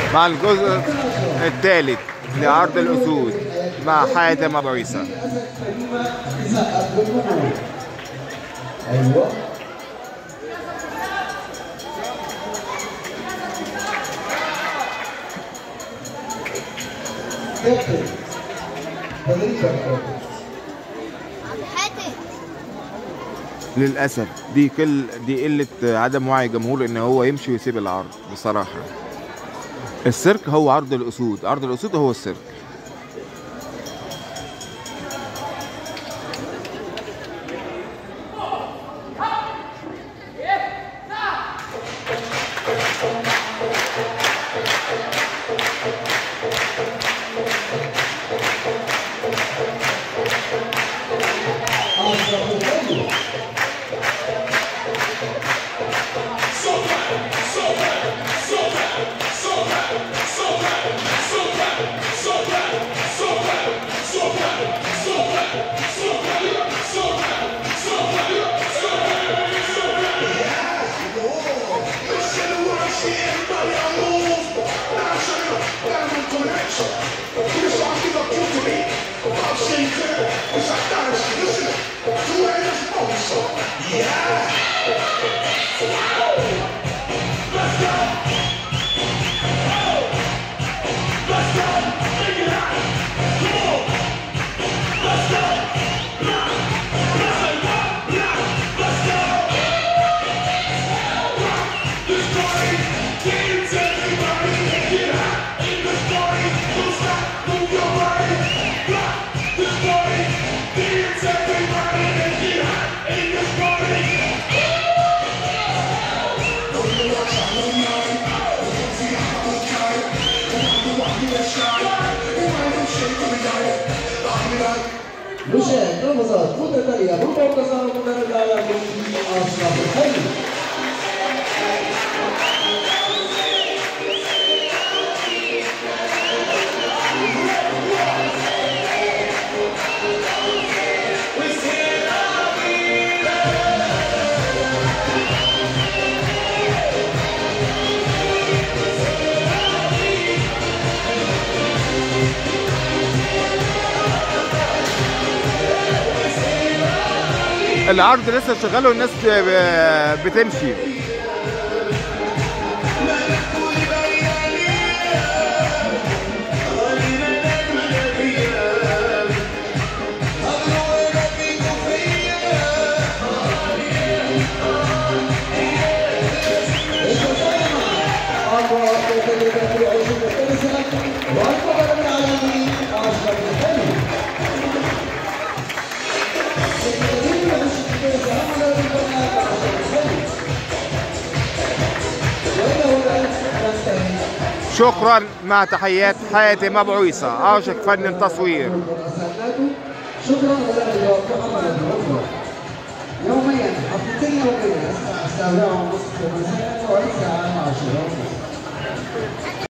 مع الجزء الثالث لعرض الأسود مع حاتم أبو عيسى ايوه كابتن فدريكا كابتن حاتم للأسف دي كل دي قلة عدم وعي الجمهور إن هو يمشي ويسيب العرض بصراحة السيرك هو عرض الأسود عرض الأسود هو السيرك اشرف الحلو نشاهد نبضات متتالية بالمنتصر من العالمين أشرف الحلو العرض لسه شغال والناس ب- بتمشي أقوى متتالية في عشرين الثالثة والقدر العالمي أشرف الحلو سيدي عشرين الثالثة عمل البنات أشرف الحلو وإنه الآن ننتهي شكرا مع تحيات حاتم أبو عيسى عاشق فن التصوير ورسالته شكرا لك اليوم محمد الأخرى يوميا حلقتين يوميا الساعة السابعة ونصف مساء والساعة العاشرة ونصف